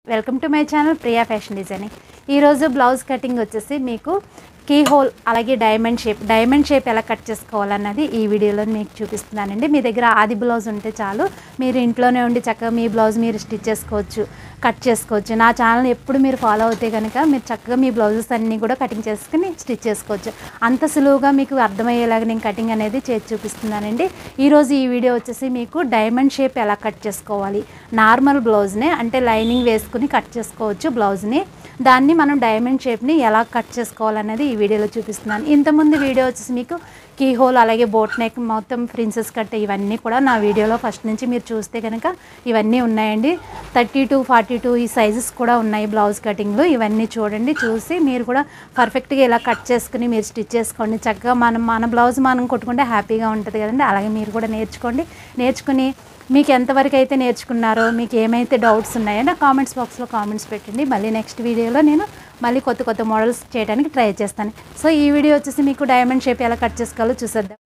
welcome to my channel Priya fashion designing ఈరోజు blouse cutting వచ్చేసి మీకు కీ హోల్ అలాగే డైమండ్ షేప్ డైమండ్ షేప్ ఎలా కట్ చేసుకోవాలన్నది ఈ వీడియోలో మీకు చూపిస్తున్నానండి మీ దగ్గర ఆది బ్లౌజ్ ఉంటే చాలు మీరు ఇంట్లోనే ఉండి చక్కగా మీ బ్లౌజ్ మీరు స్టిచ్ చేసుకోవచ్చు కట్ చేసుకోవచ్చు నా ఛానల్ ఎప్పుడు మీరు ఫాలో అవుతే కనుక మీరు చక్కగా మీ బ్లౌజెస్ అన్నీ కూడా కటింగ్ చేసుకుని స్టిచ్ చేసుకోవచ్చు అంత సులువుగా మీకు అర్థమయ్యేలాగా నేను కటింగ్ అనేది చేసి చూపిస్తున్నానండి ఈరోజు ఈ వీడియో వచ్చేసి మీకు డైమండ్ షేప్ ఎలా కట్ చేసుకోవాలి నార్మల్ బ్లౌజ్నే అంటే లైనింగ్ వేసుకుని కట్ చేసుకోవచ్చు బ్లౌజ్ని దాన్ని మనం డైమండ్ షేప్ని ఎలా కట్ చేసుకోవాలనేది ఈ వీడియోలో చూపిస్తున్నాను ఇంతకుముందు వీడియో వచ్చేసి మీకు కీ హోల్ అలాగే బోట్ నెక్ మొత్తం ప్రిన్సెస్ కట్ ఇవన్నీ కూడా నా వీడియోలో ఫస్ట్ నుంచి మీరు చూస్తే కనుక ఇవన్నీ ఉన్నాయండి థర్టీ టు ఫార్టీ టూ ఈ సైజెస్ కూడా ఉన్నాయి బ్లౌజ్ కటింగ్లో ఇవన్నీ చూడండి చూసి మీరు కూడా పర్ఫెక్ట్గా ఇలా కట్ చేసుకుని మీరు స్టిచ్ చేసుకోండి చక్కగా మనం మన బ్లౌజ్ మనం కొట్టుకుంటే హ్యాపీగా ఉంటుంది కదండి అలాగే మీరు కూడా నేర్చుకోండి నేర్చుకుని మీకు ఎంతవరకు అయితే నేర్చుకున్నారో మీకు ఏమైతే డౌట్స్ ఉన్నాయో నా కామెంట్స్ బాక్స్లో కామెంట్స్ పెట్టండి మళ్ళీ నెక్స్ట్ వీడియోలో నేను మళ్ళీ కొత్త కొత్త మోడల్స్ చేయడానికి ట్రై చేస్తాను సో ఈ వీడియో వచ్చేసి మీకు డైమండ్ షేప్ ఎలా కట్ చేసుకోవాలో చూసేద్దాం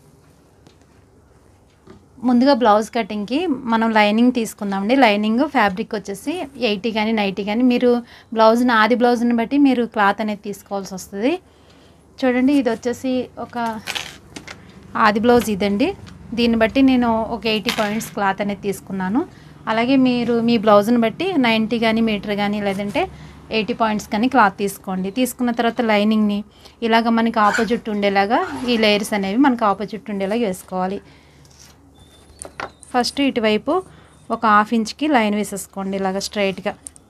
ముందుగా బ్లౌజ్ కటింగ్కి మనం లైనింగ్ తీసుకుందామండి లైనింగ్ ఫ్యాబ్రిక్ వచ్చేసి ఎయిటీ కానీ నైంటీ కానీ మీరు బ్లౌజ్ని ఆది బ్లౌజ్ని బట్టి మీరు క్లాత్ అనేది తీసుకోవాల్సి వస్తుంది చూడండి ఇది వచ్చేసి ఒక ఆది బ్లౌజ్ ఇదండి దీన్ని బట్టి నేను ఒక ఎయిటీ పాయింట్స్ క్లాత్ అనేది తీసుకున్నాను అలాగే మీరు మీ బ్లౌజ్ని బట్టి నైంటీ కానీ మీటర్ కానీ లేదంటే ఎయిటీ పాయింట్స్ కానీ క్లాత్ తీసుకోండి తీసుకున్న తర్వాత లైనింగ్ని ఇలాగ మనకి ఆపోజిట్ ఉండేలాగా ఈ లేయర్స్ అనేవి మనకు ఆపోజిట్ ఉండేలాగా వేసుకోవాలి ఫస్ట్ ఇటువైపు ఒక హాఫ్ ఇంచ్కి లైన్ వేసేసుకోండి ఇలాగ స్ట్రైట్గా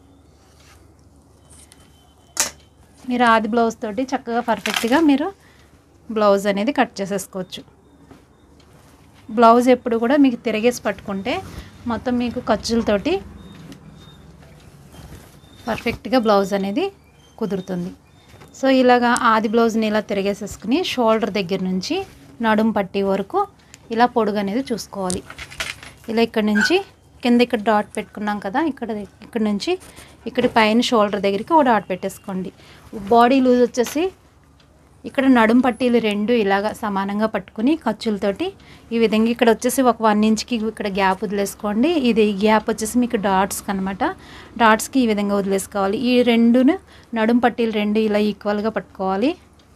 మీరు ఆది బ్లౌజ్ తోటి చక్కగా పర్ఫెక్ట్గా మీరు బ్లౌజ్ అనేది కట్ చేసేసుకోవచ్చు బ్లౌజ్ ఎప్పుడు కూడా మీకు తిరగేసి పట్టుకుంటే మొత్తం మీకు ఖర్చులతోటి పర్ఫెక్ట్గా బ్లౌజ్ అనేది కుదురుతుంది సో ఇలాగా ఆది బ్లౌజ్ని ఇలా తిరిగేసేసుకుని షోల్డర్ దగ్గర నుంచి నడుం పట్టి వరకు ఇలా పొడుగు అనేది చూసుకోవాలి ఇలా ఇక్కడ నుంచి కింద ఇక్కడ డాట్ పెట్టుకున్నాం కదా ఇక్కడ ఇక్కడ నుంచి ఇక్కడ పైన షోల్డర్ దగ్గరికి ఒక డాట్ పెట్టేసుకోండి బాడీ లూజ్ వచ్చేసి ఇక్కడ నడుం పట్టీలు రెండు ఇలాగా సమానంగా పట్టుకుని ఖర్చులతోటి ఈ విధంగా ఇక్కడ వచ్చేసి ఒక వన్ ఇంచ్కి ఇక్కడ గ్యాప్ వదిలేసుకోండి ఇది గ్యాప్ వచ్చేసి మీకు డాట్స్ అనమాట డాట్స్కి ఈ విధంగా వదిలేసుకోవాలి ఈ రెండును నడుం పట్టీలు రెండు ఇలా ఈక్వల్గా పట్టుకోవాలి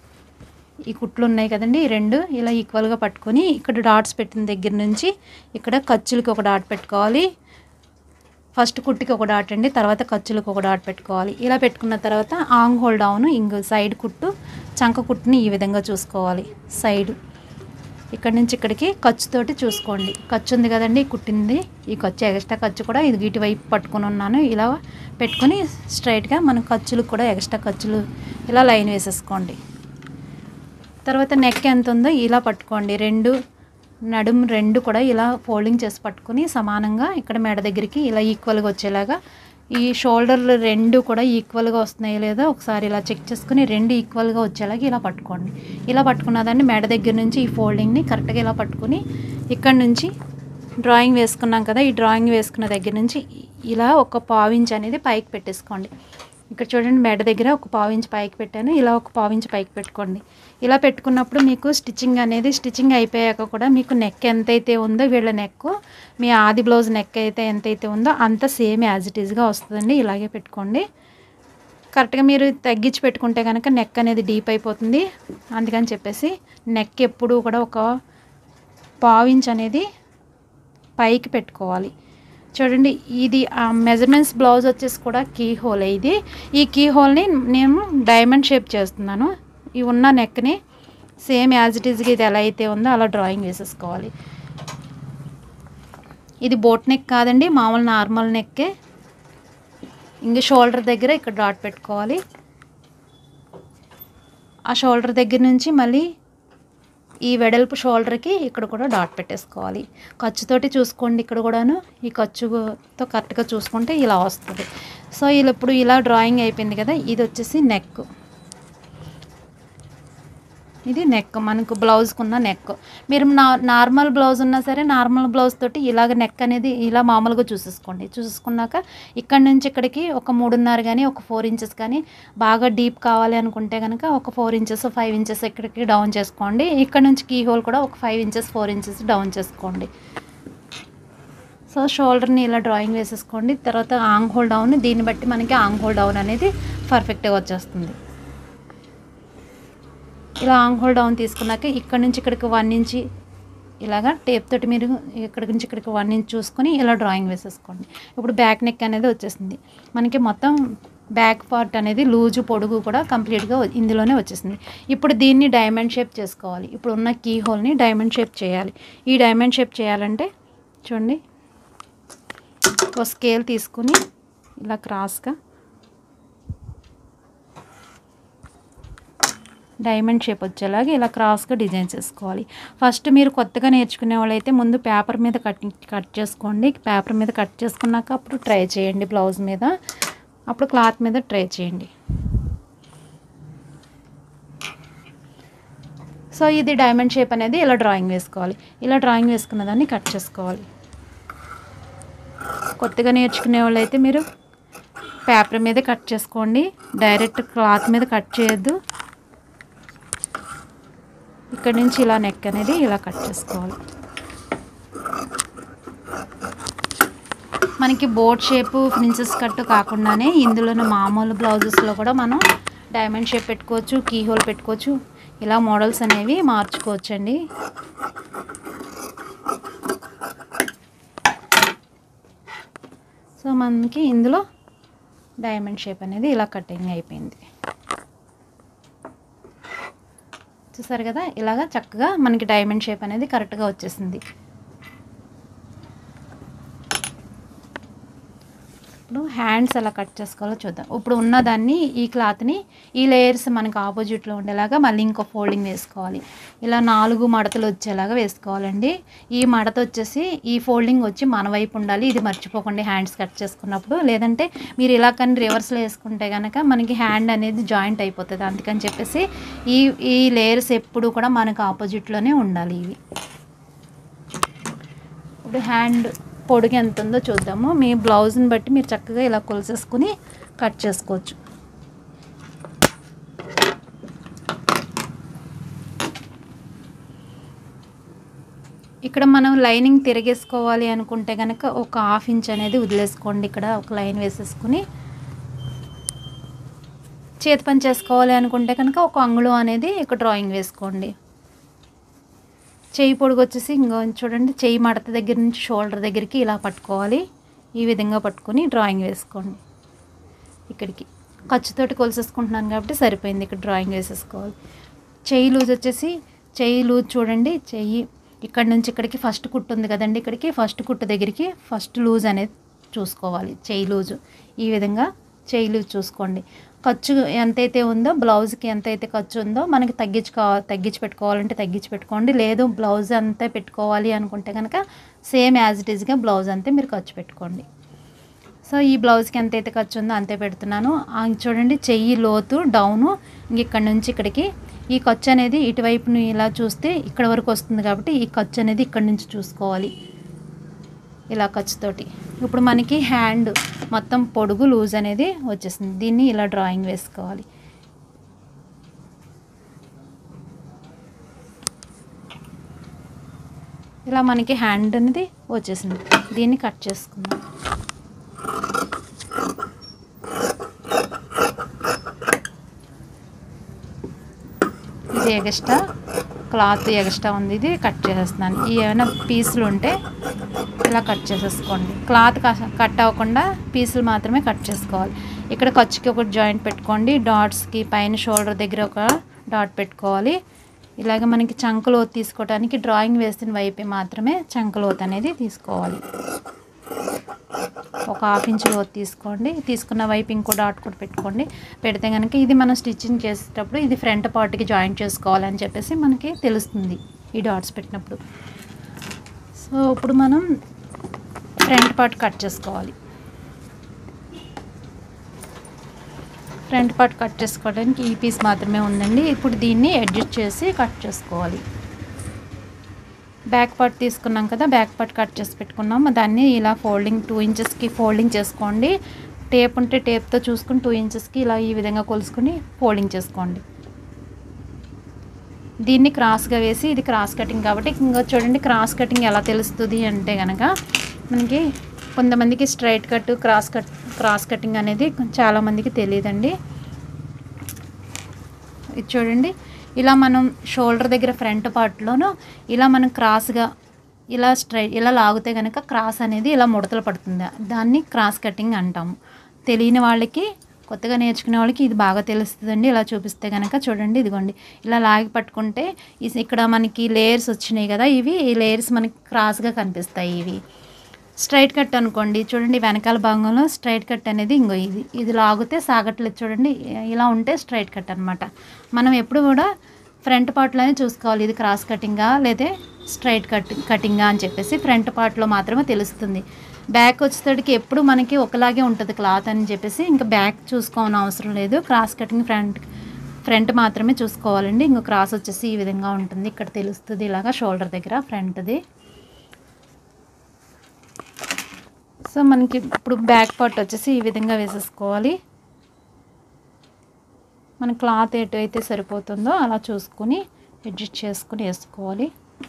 ఈ కుట్లు ఉన్నాయి కదండి ఈ రెండు ఇలా ఈక్వల్గా పట్టుకొని ఇక్కడ డాట్స్ పెట్టిన దగ్గర నుంచి ఇక్కడ ఖర్చులకి ఒక డాట్ పెట్టుకోవాలి ఫస్ట్ కుట్టుకి ఒక డాట్ అండి తర్వాత ఖర్చులకు ఒక డాట్ పెట్టుకోవాలి ఇలా పెట్టుకున్న తర్వాత ఆంగ్ హోల్ డౌన్ ఇంక సైడ్ కుట్టు చంక కుట్టుని ఈ విధంగా చూసుకోవాలి సైడ్ ఇక్కడ నుంచి ఇక్కడికి ఖర్చుతోటి చూసుకోండి ఖర్చు ఉంది కదండి కుట్టింది ఈ ఖర్చు ఎక్స్ట్రా ఖర్చు కూడా ఇది ఇటువైపు పట్టుకొని ఉన్నాను ఇలా పెట్టుకొని స్ట్రైట్గా మనం ఖర్చులకు కూడా ఎక్స్ట్రా ఖర్చులు ఇలా లైన్ వేసేసుకోండి తర్వాత నెక్ ఎంత ఉందో ఇలా పట్టుకోండి రెండు నడుం రెండు కూడా ఇలా ఫోల్డింగ్ చేసి పట్టుకుని సమానంగా ఇక్కడ మెడ దగ్గరికి ఇలా ఈక్వల్గా వచ్చేలాగా ఈ షోల్డర్లు రెండు కూడా ఈక్వల్గా వస్తున్నాయో లేదో ఒకసారి ఇలా చెక్ చేసుకుని రెండు ఈక్వల్గా వచ్చేలాగా ఇలా పట్టుకోండి ఇలా పట్టుకున్న దాన్ని మెడ దగ్గర నుంచి ఈ ఫోల్డింగ్ని కరెక్ట్గా ఇలా పట్టుకుని ఇక్కడ నుంచి డ్రాయింగ్ వేసుకున్నాం కదా ఈ డ్రాయింగ్ వేసుకున్న దగ్గర నుంచి ఇలా ఒక పావించ్ అనేది పైకి పెట్టేసుకోండి ఇక్కడ చూడండి మెడ దగ్గర ఒక పావించ్ పైకి పెట్టాను ఇలా ఒక పావించ్ పైకి పెట్టుకోండి ఇలా పెట్టుకున్నప్పుడు మీకు స్టిచ్చింగ్ అనేది స్టిచ్చింగ్ అయిపోయాక కూడా మీకు నెక్ ఎంతైతే ఉందో వీళ్ళ నెక్ మీ ఆది బ్లౌజ్ నెక్ అయితే ఎంతైతే ఉందో అంత సేమ్ యాజ్ ఇట్ ఈజ్గా వస్తుందండి ఇలాగే పెట్టుకోండి కరెక్ట్గా మీరు తగ్గించి పెట్టుకుంటే కనుక నెక్ అనేది డీప్ అయిపోతుంది అందుకని చెప్పేసి నెక్ ఎప్పుడూ కూడా ఒక పావించ్ అనేది పైకి పెట్టుకోవాలి చూడండి ఇది మెజర్మెంట్స్ బ్లౌజ్ వచ్చేసి కూడా కీ హోల్ ఇది ఈ కీ హోల్ని నేను డైమండ్ షేప్ చేస్తున్నాను ఈ ఉన్న నెక్ని సేమ్ యాజ్ ఇట్ ఈజ్గా ఇది ఎలా అయితే ఉందో అలా డ్రాయింగ్ వేసేసుకోవాలి ఇది బోట్ నెక్ కాదండి మామూలు నార్మల్ నెక్కే ఇంక షోల్డర్ దగ్గర ఇక్కడ డాట్ పెట్టుకోవాలి ఆ షోల్డర్ దగ్గర నుంచి మళ్ళీ ఈ వెడల్పు షోల్డర్కి ఇక్కడ కూడా డాట్ పెట్టేసుకోవాలి ఖర్చుతోటి చూసుకోండి ఇక్కడ కూడాను ఈ ఖర్చుతో కరెక్ట్గా చూసుకుంటే ఇలా వస్తుంది సో ఇలా ఇప్పుడు ఇలా డ్రాయింగ్ అయిపోయింది కదా ఇది వచ్చేసి నెక్ ఇది నెక్ మనకు బ్లౌజ్కి ఉన్న నెక్ మీరు నా నార్మల్ బ్లౌజ్ ఉన్నా సరే నార్మల్ బ్లౌజ్ తోటి ఇలాగ నెక్ అనేది ఇలా మామూలుగా చూసేసుకోండి చూసేసుకున్నాక ఇక్కడ నుంచి ఇక్కడికి ఒక మూడున్నర కానీ ఒక ఫోర్ ఇంచెస్ కానీ బాగా డీప్ కావాలి అనుకుంటే కనుక ఒక ఫోర్ ఇంచెస్ ఫైవ్ ఇంచెస్ ఇక్కడికి డౌన్ చేసుకోండి ఇక్కడ నుంచి కీ హోల్ కూడా ఒక five inches four inches down చేసుకోండి సో షోల్డర్ని ఇలా డ్రాయింగ్ వేసేసుకోండి తర్వాత ఆంగ్ హోల్ డౌన్ దీన్ని బట్టి మనకి ఆంగ్ హోల్ డౌన్ అనేది పర్ఫెక్ట్గా వచ్చేస్తుంది ఇలా ఆంగ్ హోల్ డౌన్ తీసుకున్నాక ఇక్కడ నుంచి ఇక్కడికి వన్ ఇంచి ఇలాగా టేప్ తోటి మీరు ఇక్కడి నుంచి ఇక్కడికి వన్ ఇంచ్ చూసుకొని ఇలా డ్రాయింగ్ వేసేసుకోండి ఇప్పుడు బ్యాక్ నెక్ అనేది వచ్చేసింది మనకి మొత్తం బ్యాక్ పార్ట్ అనేది లూజు పొడుగు కూడా కంప్లీట్గా ఇందులోనే వచ్చేసింది ఇప్పుడు దీన్ని డైమండ్ షేప్ చేసుకోవాలి ఇప్పుడు ఉన్న కీ హోల్ని డైమండ్ షేప్ చేయాలి ఈ డైమండ్ షేప్ చేయాలంటే చూడండి ఒక స్కేల్ తీసుకుని ఇలా క్రాస్గా డైమండ్ షేప్ వచ్చేలాగా ఇలా క్రాస్గా డిజైన్ చేసుకోవాలి ఫస్ట్ మీరు కొత్తగా నేర్చుకునే వాళ్ళైతే ముందు పేపర్ మీద కట్ కట్ చేసుకోండి పేపర్ మీద కట్ చేసుకున్నాక అప్పుడు ట్రై చేయండి బ్లౌజ్ మీద అప్పుడు క్లాత్ మీద ట్రై చేయండి సో ఇది డైమండ్ షేప్ అనేది ఇలా డ్రాయింగ్ వేసుకోవాలి ఇలా డ్రాయింగ్ వేసుకున్న దాన్ని కట్ చేసుకోవాలి కొత్తగా నేర్చుకునే వాళ్ళైతే మీరు పేపర్ మీద కట్ చేసుకోండి డైరెక్ట్ క్లాత్ మీద కట్ చేయొద్దు ఇక్కడ నుంచి ఇలా నెక్ అనేది ఇలా కట్ చేసుకోవాలి మనకి బోట్ షేప్ ప్రిన్సెస్ కట్ కాకుండానే ఇందులోనే మామూలు బ్లౌజెస్లో కూడా మనం డైమండ్ షేప్ పెట్టుకోవచ్చు కీ హోల్ పెట్టుకోవచ్చు ఇలా మోడల్స్ అనేవి మార్చుకోవచ్చు అండి సో మనకి ఇందులో డైమండ్ షేప్ అనేది ఇలా కటింగ్ అయిపోయింది చూసారు కదా ఇలాగా చక్కగా మనకి డైమండ్ షేప్ అనేది కరెక్ట్గా వచ్చేసింది ఇప్పుడు హ్యాండ్స్ ఎలా కట్ చేసుకోవాలో చూద్దాం ఇప్పుడు ఉన్నదాన్ని ఈ క్లాత్ని ఈ లేయర్స్ మనకి ఆపోజిట్లో ఉండేలాగా మళ్ళీ ఇంకో ఫోల్డింగ్ వేసుకోవాలి ఇలా నాలుగు మడతలు వచ్చేలాగా వేసుకోవాలండి ఈ మడత వచ్చేసి ఈ ఫోల్డింగ్ వచ్చి మన వైపు ఉండాలి ఇది మర్చిపోకండి హ్యాండ్స్ కట్ చేసుకున్నప్పుడు లేదంటే మీరు ఇలా కానీ రివర్స్లో వేసుకుంటే కనుక మనకి హ్యాండ్ అనేది జాయింట్ అయిపోతుంది అందుకని చెప్పేసి ఈ ఈ లేయర్స్ ఎప్పుడు కూడా మనకు ఆపోజిట్లోనే ఉండాలి ఇవి ఇప్పుడు హ్యాండ్ పొడుగు ఎంత ఉందో చూద్దాము మీ బ్లౌజ్ని బట్టి మీరు చక్కగా ఇలా కొలిసేసుకుని కట్ చేసుకోవచ్చు ఇక్కడ మనం లైనింగ్ తిరిగేసుకోవాలి అనుకుంటే కనుక ఒక హాఫ్ ఇంచ్ అనేది వదిలేసుకోండి ఇక్కడ ఒక లైన్ వేసేసుకుని చేతి పని చేసుకోవాలి అనుకుంటే కనుక ఒక అంగుళం అనేది ఇక్కడ డ్రాయింగ్ వేసుకోండి చెయ్యి పొడుగు వచ్చేసి ఇంకో చూడండి చెయ్యి మడత దగ్గర నుంచి షోల్డర్ దగ్గరికి ఇలా పట్టుకోవాలి ఈ విధంగా పట్టుకొని డ్రాయింగ్ వేసుకోండి ఇక్కడికి ఖర్చుతోటి కొలిసేసుకుంటున్నాను కాబట్టి సరిపోయింది ఇక్కడ డ్రాయింగ్ వేసేసుకోవాలి చెయ్యి లూజ్ వచ్చేసి చెయ్యి లూజ్ చూడండి చెయ్యి ఇక్కడ నుంచి ఇక్కడికి ఫస్ట్ కుట్టు ఉంది కదండి ఇక్కడికి ఫస్ట్ కుట్టు దగ్గరికి ఫస్ట్ లూజ్ అనేది చూసుకోవాలి చెయ్యి లూజు ఈ విధంగా చెయ్యి లూజ్ చూసుకోండి ఖర్చు ఎంతైతే ఉందో బ్లౌజ్కి ఎంతైతే ఖర్చు ఉందో మనకి తగ్గించుకో తగ్గించి పెట్టుకోవాలంటే తగ్గించి పెట్టుకోండి లేదు బ్లౌజ్ అంతా పెట్టుకోవాలి అనుకుంటే కనుక సేమ్ యాజ్ ఇట్ ఈజ్గా బ్లౌజ్ అంతే మీరు ఖర్చు పెట్టుకోండి సో ఈ బ్లౌజ్కి ఎంతైతే ఖర్చు ఉందో అంతే పెడుతున్నాను ఆ చూడండి చెయ్యి లోతు డౌను ఇంక ఇక్కడ నుంచి ఇక్కడికి ఈ ఖర్చు అనేది ఇటువైపుని ఇలా చూస్తే ఇక్కడ వరకు వస్తుంది కాబట్టి ఈ ఖర్చు అనేది ఇక్కడ నుంచి చూసుకోవాలి ఇలా ఖర్చుతోటి ఇప్పుడు మనకి హ్యాండ్ మొత్తం పొడుగు లూజ్ అనేది వచ్చేసింది దీన్ని ఇలా డ్రాయింగ్ వేసుకోవాలి ఇలా మనకి హ్యాండ్ అనేది వచ్చేసింది దీన్ని కట్ చేసుకుందాం ఇది ఎగస్ట్రా క్లాత్ ఎగస్ట్రా ఉంది ఇది కట్ చేసేస్తున్నాను ఈ ఏమైనా పీసులు ఉంటే ఇలా కట్ చేసేసుకోండి క్లాత్ కట్ అవ్వకుండా పీసులు మాత్రమే కట్ చేసుకోవాలి ఇక్కడ ఖర్చుకి ఒక జాయింట్ పెట్టుకోండి డాట్స్కి పైన షోల్డర్ దగ్గర ఒక డాట్ పెట్టుకోవాలి ఇలాగ మనకి చంకలోత్ తీసుకోవడానికి డ్రాయింగ్ వేసిన వైపే మాత్రమే చంకలోత్ అనేది తీసుకోవాలి ఒక హాఫ్ ఇంచ్ లోతు తీసుకోండి తీసుకున్న వైపు ఇంకో డాట్ కూడా పెట్టుకోండి పెడితే కనుక ఇది మనం స్టిచ్చింగ్ చేసేటప్పుడు ఇది ఫ్రంట్ పార్ట్కి జాయింట్ చేసుకోవాలని చెప్పేసి మనకి తెలుస్తుంది ఈ డాట్స్ పెట్టినప్పుడు సో ఇప్పుడు మనం ఫ్రంట్ పార్ట్ కట్ చేసుకోవాలి ఫ్రంట్ పార్ట్ కట్ చేసుకోవడానికి ఈ పీస్ మాత్రమే ఉందండి ఇప్పుడు దీన్ని అడ్జస్ట్ చేసి కట్ చేసుకోవాలి బ్యాక్ పార్ట్ తీసుకున్నాం కదా బ్యాక్ పార్ట్ కట్ చేసి పెట్టుకున్నాం దాన్ని ఇలా ఫోల్డింగ్ టూ ఇంచెస్కి ఫోల్డింగ్ చేసుకోండి టేప్ ఉంటే టేప్తో చూసుకుని టూ ఇంచెస్కి ఇలా ఈ విధంగా కొలుసుకుని ఫోల్డింగ్ చేసుకోండి దీన్ని క్రాస్గా వేసి ఇది క్రాస్ కటింగ్ కాబట్టి ఇంకా చూడండి క్రాస్ కటింగ్ ఎలా తెలుస్తుంది అంటే కనుక మనకి కొంతమందికి straight cut cross cut cross cutting అనేది చాలామందికి తెలియదండి ఇది చూడండి ఇలా మనం షోల్డర్ దగ్గర ఫ్రంట్ పార్ట్లోనూ ఇలా మనం క్రాస్గా ఇలా స్ట్రైట్ ఇలా లాగితే కనుక క్రాస్ అనేది ఇలా ముడతలు పడుతుంది దాన్ని క్రాస్ కటింగ్ అంటాము తెలియని వాళ్ళకి కొత్తగా నేర్చుకునే వాళ్ళకి ఇది బాగా తెలుస్తుందండి ఇలా చూపిస్తే కనుక చూడండి ఇదిగోండి ఇలా లాగి పట్టుకుంటే ఇస్- ఇక్కడ మనకి లేయర్స్ వచ్చినాయి కదా ఇవి ఈ లేయర్స్ మనకి క్రాస్గా కనిపిస్తాయి ఇవి స్ట్రైట్ కట్ అనుకోండి చూడండి వెనకాల భాగంలో స్ట్రైట్ కట్ అనేది ఇంకో ఇది ఇది లాగితే సాగట్లేదు చూడండి ఇలా ఉంటే స్ట్రైట్ కట్ అనమాట మనం ఎప్పుడు కూడా ఫ్రంట్ పార్ట్లోనే చూసుకోవాలి ఇది క్రాస్ కటింగా లేదా స్ట్రైట్ కట్ కటింగా అని చెప్పేసి ఫ్రంట్ పార్ట్లో మాత్రమే తెలుస్తుంది బ్యాక్ వచ్చేసరికి ఎప్పుడు మనకి ఒకలాగే ఉంటుంది క్లాత్ అని చెప్పేసి ఇంకా బ్యాక్ చూసుకోవాలని అవసరం లేదు క్రాస్ కటింగ్ ఫ్రంట్ ఫ్రంట్ మాత్రమే చూసుకోవాలండి ఇంకో క్రాస్ వచ్చేసి ఈ విధంగా ఉంటుంది ఇక్కడ తెలుస్తుంది ఇలాగా షోల్డర్ దగ్గర ఫ్రంట్ది సో మనకి ఇప్పుడు బ్యాక్ పార్ట్ వచ్చేసి ఈ విధంగా వేసేసుకోవాలి మన క్లాత్ ఎటు అయితే సరిపోతుందో అలా చూసుకుని అడ్జస్ట్ చేసుకుని వేసుకోవాలి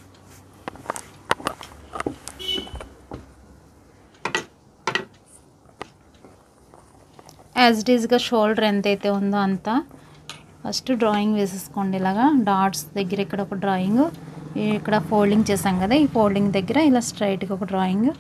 యాజ్ ఇట్ ఈజ్గా షోల్డర్ ఎంతైతే ఉందో అంత ఫస్ట్ డ్రాయింగ్ వేసేసుకోండి ఇలాగా డాట్స్ దగ్గర ఇక్కడ ఒక డ్రాయింగ్ ఇక్కడ ఫోల్డింగ్ చేసాం కదా ఈ ఫోల్డింగ్ దగ్గర ఇలా స్ట్రైట్గా ఒక డ్రాయింగ్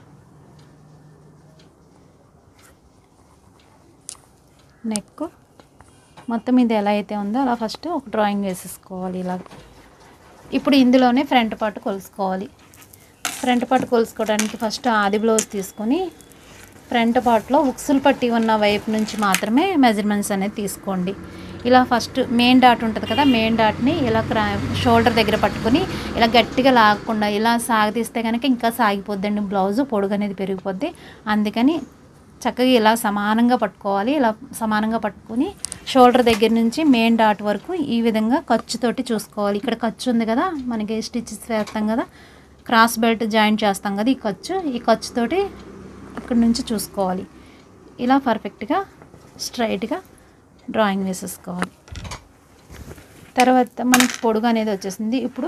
నెక్ మొత్తం ఇది ఎలా అయితే ఉందో అలా ఫస్ట్ ఒక డ్రాయింగ్ వేసేసుకోవాలి ఇలా ఇప్పుడు ఇందులోనే ఫ్రంట్ పార్ట్ కొలుసుకోవాలి ఫ్రంట్ పార్ట్ కొలుసుకోవడానికి ఫస్ట్ ఆది బ్లౌజ్ తీసుకొని ఫ్రంట్ పార్ట్లో ఉక్సులు పట్టి ఉన్న వైపు నుంచి మాత్రమే మెజర్మెంట్స్ అనేది తీసుకోండి ఇలా ఫస్ట్ మెయిన్ డాట్ ఉంటుంది కదా మెయిన్ డాట్ని ఇలా క్రా షోల్డర్ దగ్గర పట్టుకొని ఇలా గట్టిగా లాగకుండా ఇలా సాగదీస్తే కనుక ఇంకా సాగిపోద్దండి బ్లౌజ్ పొడుగు అనేది పెరిగిపోద్ది అందుకని చక్కగా ఇలా సమానంగా పట్టుకోవాలి ఇలా సమానంగా పట్టుకొని షోల్డర్ దగ్గర నుంచి మెయిన్ డాట్ వరకు ఈ విధంగా ఖర్చుతోటి చూసుకోవాలి ఇక్కడ ఖర్చు ఉంది కదా మనకి స్టిచ్చెస్ వేస్తాం కదా క్రాస్ బెల్ట్ జాయింట్ చేస్తాం కదా ఈ ఖర్చు ఈ ఖర్చుతోటి ఇక్కడ నుంచి చూసుకోవాలి ఇలా పర్ఫెక్ట్గా స్ట్రైట్గా డ్రాయింగ్ వేసేసుకోవాలి తర్వాత మనకి పొడుగు అనేది వచ్చేసింది ఇప్పుడు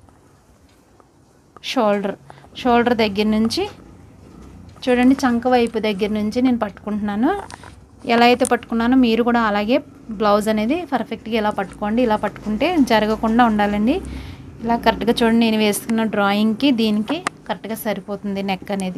షోల్డర్ షోల్డర్ దగ్గర నుంచి చూడండి చంక వైపు దగ్గర నుంచి నేను పట్టుకుంటున్నాను ఎలా అయితే పట్టుకున్నానో మీరు కూడా అలాగే బ్లౌజ్ అనేది పర్ఫెక్ట్గా ఇలా పట్టుకోండి ఇలా పట్టుకుంటే జరగకుండా ఉండాలండి ఇలా కరెక్ట్గా చూడండి నేను వేసుకున్న డ్రాయింగ్కి దీనికి కరెక్ట్గా సరిపోతుంది నెక్ అనేది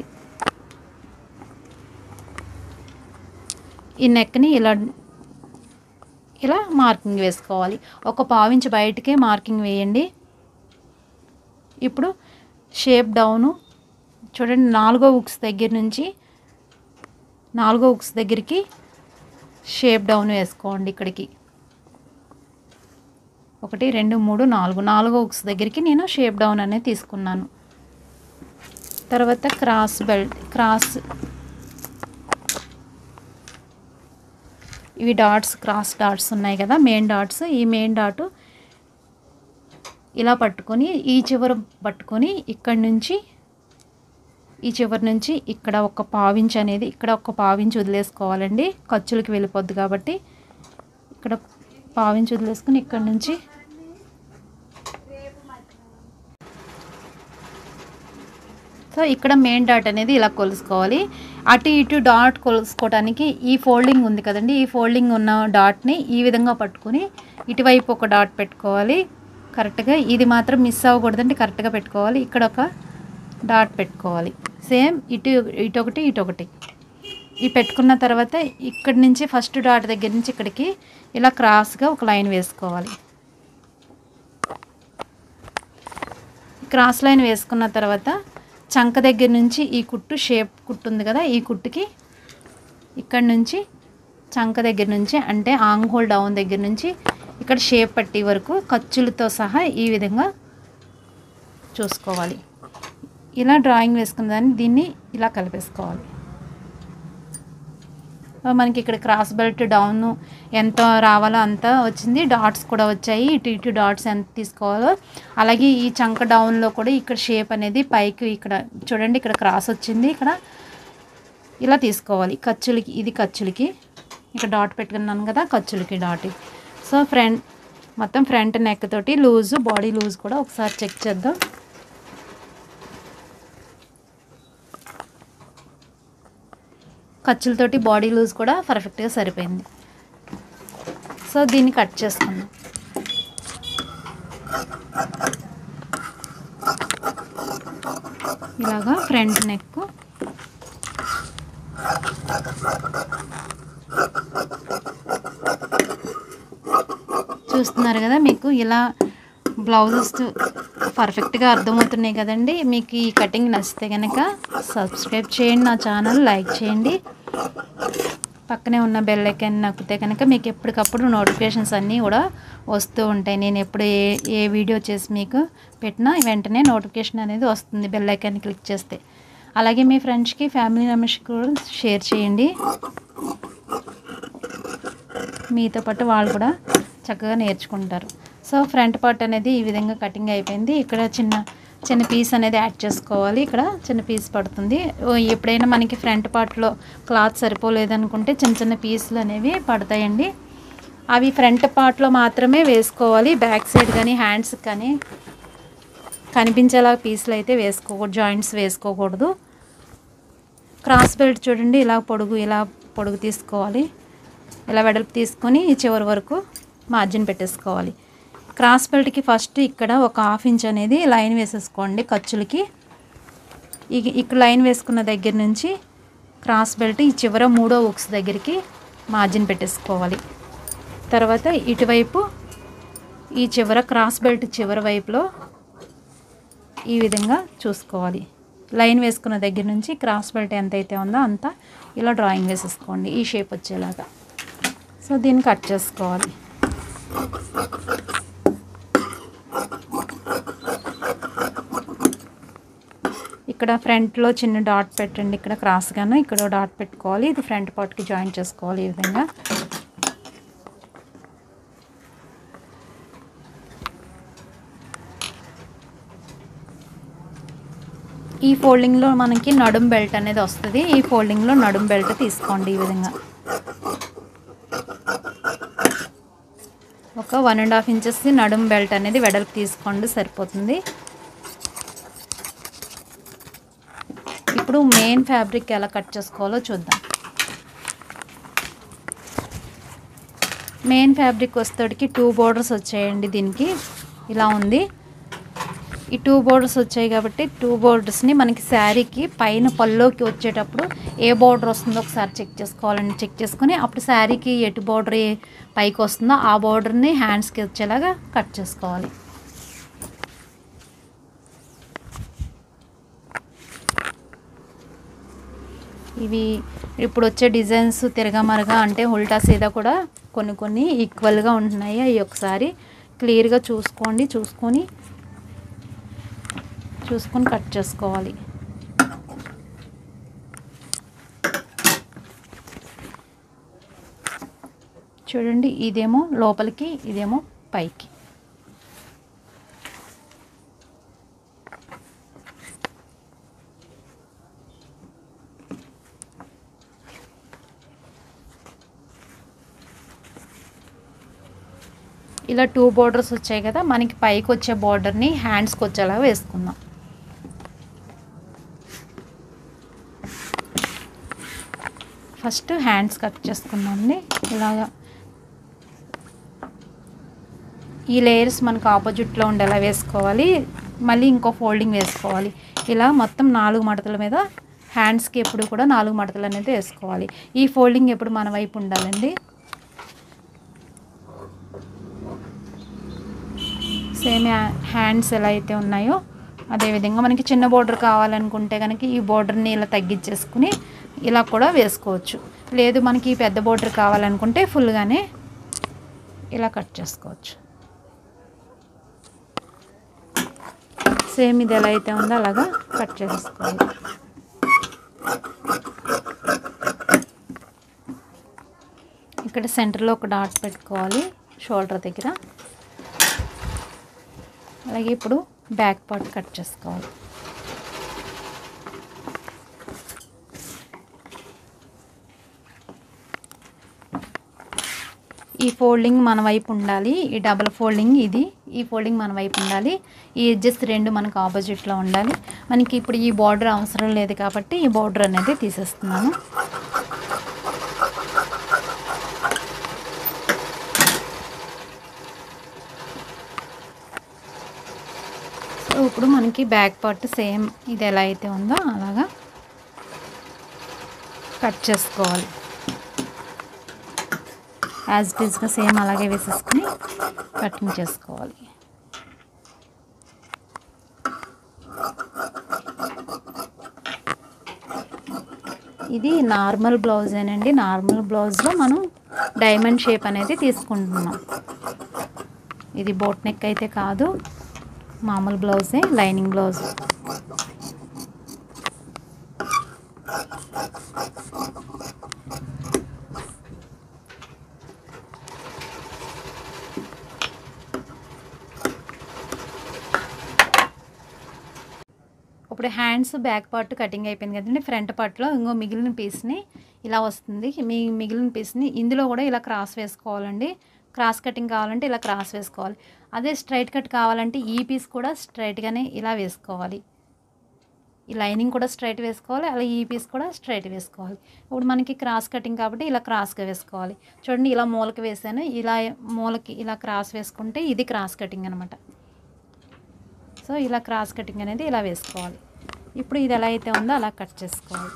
ఈ నెక్ని ఇలా ఇలా మార్కింగ్ వేసుకోవాలి ఒక పావించి బయటికే మార్కింగ్ వేయండి ఇప్పుడు షేప్ డౌను చూడండి నాలుగో ఉక్స్ దగ్గర నుంచి నాలుగో ఉక్స్ దగ్గరికి షేప్ డౌన్ వేసుకోండి ఇక్కడికి ఒకటి రెండు మూడు నాలుగు నాలుగో ఉక్స్ దగ్గరికి నేను షేప్ డౌన్ అనేది తీసుకున్నాను తర్వాత క్రాస్ బెల్ట్ క్రాస్ ఇవి డాట్స్ క్రాస్ డాట్స్ ఉన్నాయి కదా మెయిన్ డాట్స్ ఈ మెయిన్ డాట్ ఇలా పట్టుకొని ఈ చివర పట్టుకొని ఇక్కడి నుంచి ఈ చివరి నుంచి ఇక్కడ ఒక పావించ్ అనేది ఇక్కడ ఒక పావించ్ వదిలేసుకోవాలండి ఖర్చులకి వెళ్ళిపోద్ది కాబట్టి ఇక్కడ పావించ్ వదిలేసుకుని ఇక్కడ నుంచి సో ఇక్కడ మెయిన్ డాట్ అనేది ఇలా కొలుసుకోవాలి అటు ఇటు డాట్ కొలుసుకోవడానికి ఈ ఫోల్డింగ్ ఉంది కదండి ఈ ఫోల్డింగ్ ఉన్న డాట్ని ఈ విధంగా పట్టుకొని ఇటువైపు ఒక డాట్ పెట్టుకోవాలి కరెక్ట్గా ఇది మాత్రం మిస్ అవ్వకూడదండి కరెక్ట్గా పెట్టుకోవాలి ఇక్కడ ఒక డాట్ పెట్టుకోవాలి సేమ్ ఇటు ఇటు ఒకటి ఇటు ఒకటి ఈ పెట్టుకున్న తర్వాత ఇక్కడి నుంచి ఫస్ట్ డాట్ దగ్గర నుంచి ఇక్కడికి ఇలా క్రాస్గా ఒక లైన్ వేసుకోవాలి క్రాస్ లైన్ వేసుకున్న తర్వాత చంక దగ్గర నుంచి ఈ కుట్టు షేప్ కుట్టు ఉంది కదా ఈ కుట్టుకి ఇక్కడ నుంచి చంక దగ్గర నుంచి అంటే ఆంగ్ హోల్ డౌన్ దగ్గర నుంచి ఇక్కడ షేప్ పట్టి వరకు ఖర్చులతో సహా ఈ విధంగా చూసుకోవాలి ఇలా డ్రాయింగ్ వేసుకున్న దాన్ని దీన్ని ఇలా కలిపేసుకోవాలి ఆ, మనకి ఇక్కడ క్రాస్ బెల్ట్ డౌన్ ఎంత రావాలో అంత వచ్చింది డాట్స్ కూడా వచ్చాయి ఇటు ఇటు డాట్స్ ఎంత తీసుకోవాలో అలాగే ఈ చంక డౌన్లో కూడా ఇక్కడ షేప్ అనేది పైకి ఇక్కడ చూడండి ఇక్కడ క్రాస్ వచ్చింది ఇక్కడ ఇలా తీసుకోవాలి ఖర్చులకి ఇది ఖర్చులకి ఇక్కడ డాట్ పెట్టుకున్నాను కదా ఖర్చులకి డాట్ సో ఫ్రంట్ మొత్తం ఫ్రంట్ నెక్ తోటి లూజ్ బాడీ లూజ్ కూడా ఒకసారి చెక్ చేద్దాం ఖర్చులతోటి బాడీ లూజ్ కూడా పర్ఫెక్ట్గా సరిపోయింది సో దీన్ని కట్ చేసుకుందాం ఇలాగా ఫ్రంట్ నెక్ చూస్తున్నారు కదా మీకు ఇలా బ్లౌజెస్ పర్ఫెక్ట్గా అర్థమవుతున్నాయి కదండి మీకు ఈ కటింగ్ నచ్చితే కనుక సబ్స్క్రైబ్ చేయండి నా ఛానల్ లైక్ చేయండి పక్కనే ఉన్న బెల్ ఐకాన్ నొక్కితే కనుక మీకు ఎప్పటికప్పుడు నోటిఫికేషన్స్ అన్నీ కూడా వస్తూ ఉంటాయి నేను ఎప్పుడు ఏ ఏ వీడియో చేసి మీకు పెట్టినా వెంటనే నోటిఫికేషన్ అనేది వస్తుంది బెల్ ఐకాన్ క్లిక్ చేస్తే అలాగే మీ ఫ్రెండ్స్కి ఫ్యామిలీ మెంబర్స్కి కూడా షేర్ చేయండి మీతో పాటు వాళ్ళు కూడా చక్కగా నేర్చుకుంటారు సో ఫ్రంట్ పార్ట్ అనేది ఈ విధంగా కటింగ్ అయిపోయింది ఇక్కడ చిన్న చిన్న పీస్ అనేది యాడ్ చేసుకోవాలి ఇక్కడ చిన్న పీస్ పడుతుంది ఓ, ఎప్పుడైనా మనకి ఫ్రంట్ పార్ట్లో క్లాత్ సరిపోలేదనుకుంటే చిన్న చిన్న పీసులు అనేవి పడతాయండి అవి ఫ్రంట్ పార్ట్లో మాత్రమే వేసుకోవాలి బ్యాక్ సైడ్ కానీ హ్యాండ్స్ కానీ కనిపించేలా పీసులు అయితే వేసుకోకూడదు జాయింట్స్ వేసుకోకూడదు క్రాస్ బెల్ట్ చూడండి ఇలా పొడుగు ఇలా పొడుగు తీసుకోవాలి ఇలా వెడల్పు తీసుకొని ఈ చివరి వరకు మార్జిన్ పెట్టేసుకోవాలి క్రాస్ బెల్ట్కి ఫస్ట్ ఇక్కడ ఒక హాఫ్ ఇంచ్ అనేది లైన్ వేసేసుకోండి ఖర్చులకి ఇక ఇక్కడ లైన్ వేసుకున్న దగ్గర నుంచి క్రాస్ బెల్ట్ ఈ చివర మూడో ఉక్స్ దగ్గరికి మార్జిన్ పెట్టేసుకోవాలి తర్వాత ఇటువైపు ఈ చివర క్రాస్ బెల్ట్ చివరి వైపులో ఈ విధంగా చూసుకోవాలి లైన్ వేసుకున్న దగ్గర నుంచి క్రాస్ బెల్ట్ ఎంత అయితే ఉందో అంత ఇలా డ్రాయింగ్ వేసేసుకోండి ఈ షేప్ వచ్చేలాగా సో దీన్ని కట్ చేసుకోవాలి ఇక్కడ ఫ్రంట్లో చిన్న డాట్ పెట్టండి ఇక్కడ క్రాస్గాను ఇక్కడ డాట్ పెట్టుకోవాలి ఇది ఫ్రంట్ పార్ట్కి జాయిన్ చేసుకోవాలి ఈ విధంగా ఈ ఫోల్డింగ్లో మనకి నడుం బెల్ట్ అనేది వస్తుంది ఈ ఫోల్డింగ్లో నడుం బెల్ట్ తీసుకోండి ఈ విధంగా ఒక వన్ అండ్ హాఫ్ ఇంచెస్ నడుం బెల్ట్ అనేది వెడల్పు తీసుకోండి సరిపోతుంది ఇప్పుడు మెయిన్ ఫ్యాబ్రిక్ ఎలా కట్ చేసుకోవాలో చూద్దాం మెయిన్ ఫ్యాబ్రిక్ వచ్చేటికి టూ బోర్డర్స్ వచ్చాయండి దీనికి ఇలా ఉంది ఈ టూ బోర్డర్స్ వచ్చాయి కాబట్టి టూ బోర్డర్స్ని మనకి శారీకి పైన పల్లోకి వచ్చేటప్పుడు ఏ బోర్డర్ వస్తుందో ఒకసారి చెక్ చేసుకోవాలండి చెక్ చేసుకుని అప్పుడు శారీకి ఎటు బోర్డర్ పైకి వస్తుందో ఆ బోర్డర్ని హ్యాండ్స్కి వచ్చేలాగా కట్ చేసుకోవాలి ఇవి ఇప్పుడు వచ్చే డిజైన్స్ తిరగమరగా అంటే ఉల్టా సీదా కూడా కొన్ని కొన్ని ఈక్వల్గా ఉంటున్నాయి అవి ఒకసారి క్లియర్గా చూసుకోండి చూసుకొని చూసుకొని కట్ చేసుకోవాలి చూడండి ఇదేమో లోపలికి ఇదేమో పైకి ఇలా టూ బోర్డర్స్ వచ్చాయి కదా మనకి పైకి వచ్చే బోర్డర్ని హ్యాండ్స్కి వచ్చేలా వేసుకుందాం ఫస్ట్ హ్యాండ్స్ కట్ చేసుకుందామండి ఇలాగా ఈ లేయర్స్ మనకు ఆపోజిట్లో ఉండేలా వేసుకోవాలి మళ్ళీ ఇంకో ఫోల్డింగ్ వేసుకోవాలి ఇలా మొత్తం నాలుగు మడతల మీద హ్యాండ్స్కి ఎప్పుడు కూడా నాలుగు మడతలు అనేది వేసుకోవాలి ఈ ఫోల్డింగ్ ఎప్పుడు మన వైపు ఉండాలండి సేమ్ హ్యాండ్స్ ఎలా అయితే ఉన్నాయో అదేవిధంగా మనకి చిన్న బోర్డర్ కావాలనుకుంటే కనుక ఈ బోర్డర్ని ఇలా తగ్గించేసుకుని ఇలా కూడా వేసుకోవచ్చు లేదు మనకి ఈ పెద్ద బోర్డర్ కావాలనుకుంటే ఫుల్గానే ఇలా కట్ చేసుకోవచ్చు సేమ్ ఇది ఎలా అయితే ఉందో అలాగా కట్ చేసుకోవాలి ఇక్కడ సెంటర్లో ఒక డాట్ పెట్టుకోవాలి షోల్డర్ దగ్గర అలాగే ఇప్పుడు బ్యాక్ పార్ట్ కట్ చేసుకోవాలి ఈ ఫోల్డింగ్ మన వైపు ఉండాలి ఈ డబల్ ఫోల్డింగ్ ఇది ఈ ఫోల్డింగ్ మన వైపు ఉండాలి ఈ ఎడ్జెస్ రెండు మనకు ఆపోజిట్లో ఉండాలి మనకి ఇప్పుడు ఈ బార్డర్ అవసరం లేదు కాబట్టి ఈ బార్డర్ అనేది తీసేస్తున్నాను ఇప్పుడు మనకి బ్యాక్ పార్ట్ సేమ్ ఇది ఎలా అయితే ఉందో అలాగా కట్ చేసుకోవాలి యాజ్ ఇట్ ఈస్గా సేమ్ అలాగే వేసేసుకుని కటింగ్ చేసుకోవాలి ఇది నార్మల్ బ్లౌజేనండి నార్మల్ బ్లౌజ్లో మనం డైమండ్ షేప్ అనేది తీసుకుంటున్నాం ఇది బోట్ నెక్ అయితే కాదు మామూలు బ్లౌజే లైనింగ్ బ్లౌజ్ ఇప్పుడు హ్యాండ్స్ బ్యాక్ పార్ట్ కటింగ్ అయిపోయింది కదండి ఫ్రంట్ పార్ట్లో ఇంకో మిగిలిన పీస్ని ఇలా వస్తుంది మీ మిగిలిన పీస్ని ఇందులో కూడా ఇలా క్రాస్ వేసుకోవాలండి క్రాస్ కటింగ్ కావాలంటే ఇలా క్రాస్ వేసుకోవాలి అదే స్ట్రైట్ కట్ కావాలంటే ఈ పీస్ కూడా స్ట్రైట్గానే ఇలా వేసుకోవాలి ఈ లైనింగ్ కూడా స్ట్రైట్ వేసుకోవాలి అలా ఈ పీస్ కూడా స్ట్రైట్ వేసుకోవాలి ఇప్పుడు మనకి క్రాస్ కటింగ్ కాబట్టి ఇలా క్రాస్గా వేసుకోవాలి చూడండి ఇలా మూలకి వేసాను ఇలా మూలకి ఇలా క్రాస్ వేసుకుంటే ఇది క్రాస్ కటింగ్ అనమాట సో ఇలా క్రాస్ కటింగ్ అనేది ఇలా వేసుకోవాలి ఇప్పుడు ఇది ఎలా అయితే ఉందో అలా కట్ చేసుకోవాలి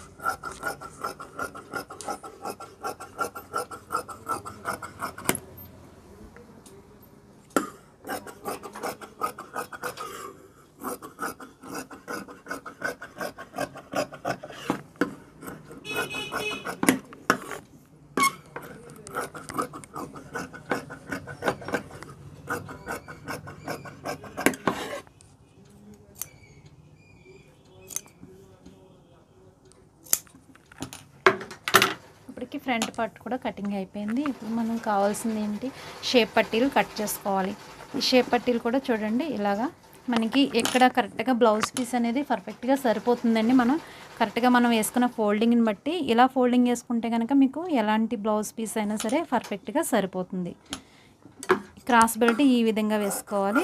ఇప్పటికి ఫ్రంట్ పార్ట్ కూడా కటింగ్ అయిపోయింది ఇప్పుడు మనం కావాల్సింది ఏంటి షేప్ పట్టీలు కట్ చేసుకోవాలి ఈ షేప్ పట్టీలు కూడా చూడండి ఇలాగా మనకి ఎక్కడ కరెక్ట్గా బ్లౌజ్ పీస్ అనేది పర్ఫెక్ట్గా సరిపోతుందండి మనం కరెక్ట్గా మనం వేసుకున్న ఫోల్డింగ్ని బట్టి ఇలా ఫోల్డింగ్ వేసుకుంటే కనుక మీకు ఎలాంటి బ్లౌజ్ పీస్ అయినా సరే పర్ఫెక్ట్గా సరిపోతుంది క్రాస్ బెల్ట్ ఈ విధంగా వేసుకోవాలి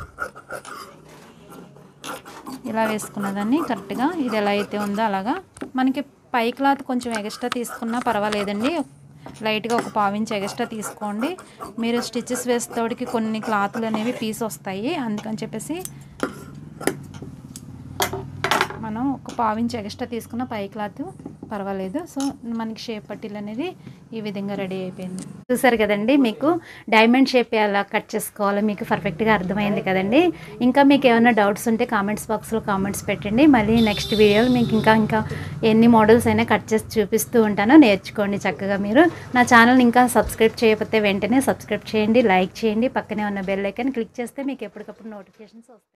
ఇలా వేసుకున్నదాన్ని కరెక్ట్గా ఇది ఎలా అయితే ఉందో అలాగా మనకి పై క్లాత్ కొంచెం ఎక్స్ట్రా తీసుకున్నా పర్వాలేదండి లైట్గా ఒక పావించి ఎక్స్ట్రా తీసుకోండి మీరు స్టిచెస్ వేసేటోడికి కొన్ని క్లాతులు అనేవి పీస్ వస్తాయి అందుకని చెప్పేసి మనం ఒక పావించి ఎక్స్ట్రా తీసుకున్న పై క్లాత్ పర్వాలేదు సో మనకి షేప్ పట్టీలు అనేది ఈ విధంగా రెడీ అయిపోయింది చూసారు కదండి మీకు డైమండ్ షేప్ ఎలా కట్ చేసుకోవాలో మీకు పర్ఫెక్ట్గా అర్థమైంది కదండి ఇంకా మీకు ఏమైనా డౌట్స్ ఉంటే కామెంట్స్ బాక్స్లో కామెంట్స్ పెట్టండి మళ్ళీ నెక్స్ట్ వీడియోలో మీకు ఇంకా ఇంకా ఎన్ని మోడల్స్ అయినా కట్ చేసి చూపిస్తూ ఉంటానో నేర్చుకోండి చక్కగా మీరు నా ఛానల్ని ఇంకా సబ్స్క్రైబ్ చేయకపోతే వెంటనే సబ్స్క్రైబ్ చేయండి లైక్ చేయండి పక్కనే ఉన్న బెల్ ఐకాన్ క్లిక్ చేస్తే మీకు ఎప్పటికప్పుడు నోటిఫికేషన్స్ వస్తాయి